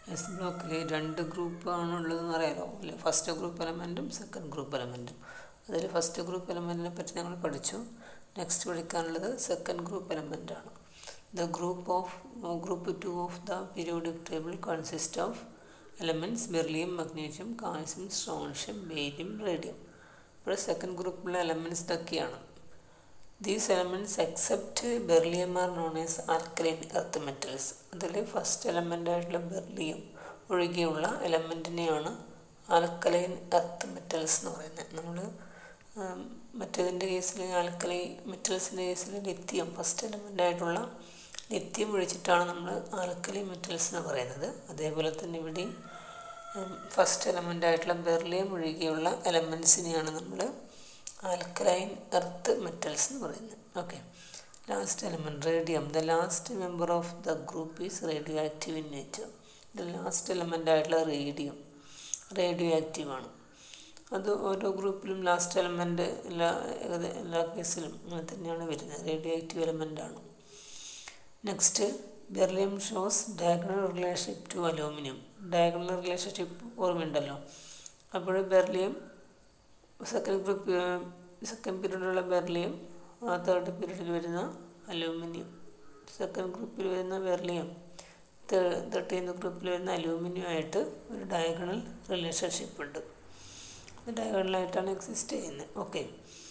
S ബ്ലോക്കിൽ രണ്ട് ഗ്രൂപ്പാണ് ഉള്ളതെന്ന് അറിയാലോ അല്ലെ ഫസ്റ്റ് ഗ്രൂപ്പ് എലമെൻറ്റും സെക്കൻഡ് ഗ്രൂപ്പ് എലമെൻറ്റും അതിൽ ഫസ്റ്റ് ഗ്രൂപ്പ് എലമെൻറ്റിനെ പറ്റി ഞങ്ങൾ പഠിച്ചു നെക്സ്റ്റ് പഠിക്കാനുള്ളത് സെക്കൻഡ് ഗ്രൂപ്പ് എലമെൻ്റാണ് the group of group two of the periodic table consist of elements beryllium magnesium calcium strontium barium radium ഇവിടെ സെക്കൻഡ് ഗ്രൂപ്പിലെ എലമെൻറ്റ്സ് ഇതൊക്കെയാണ് these elements except beryllium are known as alkaline earth metals അതിൽ first element ആയിട്ടുള്ള beryllium ഒഴികെയുള്ള എലമെൻറ്റിനെയാണ് alkaline earth metals എന്ന് പറയുന്നത് നമ്മൾ മറ്റേതിൻ്റെ കേസിൽ ആൽക്കലൈ മെറ്റൽസിൻ്റെ കേസിൽ ലിത്യം ഫസ്റ്റ് എലമെൻ്റ് ആയിട്ടുള്ള ലിത്യം ഒഴിച്ചിട്ടാണ് നമ്മൾ ആൽക്കലൈ മെറ്റൽസ് എന്ന് പറയുന്നത് അതേപോലെ തന്നെ ഇവിടെയും ഫസ്റ്റ് എലമെൻ്റ് ആയിട്ടുള്ള ബെർലിയം ഒഴികെയുള്ള എലമെൻസിനെയാണ് നമ്മൾ ആൽക്കലൈൻ എർത്ത് മെറ്റൽസ് എന്ന് പറയുന്നത് okay last element radium the last member of the group is radioactive in nature the last element ആയിട്ടുള്ള റേഡിയം റേഡിയോ ആക്റ്റീവ് ആണ് അത് ഓരോ ഗ്രൂപ്പിലും ലാസ്റ്റ് എലമെൻ്റ് എല്ലാ എല്ലാ കേസിലും അങ്ങനെ തന്നെയാണ് വരുന്നത് റേഡിയോ ആക്റ്റീവ് എലമെൻ്റ് ആണ് next beryllium shows diagonal relationship to aluminium diagonal relationship ഓർമ്മയുണ്ടല്ലോ അപ്പോൾ ബെർലിയം സെക്കൻഡ് ഗ്രൂപ്പ് സെക്കൻഡ് പീരീഡിലുള്ള ബെർലിയം ആ തേർഡ് പീരീഡിൽ വരുന്ന അലൂമിനിയം സെക്കൻഡ് ഗ്രൂപ്പിൽ വരുന്ന ബെർലിയം തേർട്ടീൻത് ഗ്രൂപ്പിൽ വരുന്ന അലൂമിനിയം ആയിട്ട് ഒരു ഡയഗണൽ റിലേഷൻഷിപ്പ് ഉണ്ട് ഡയഗണലായിട്ടാണ് എക്സിസ്റ്റ് ചെയ്യുന്നത് ഓക്കെ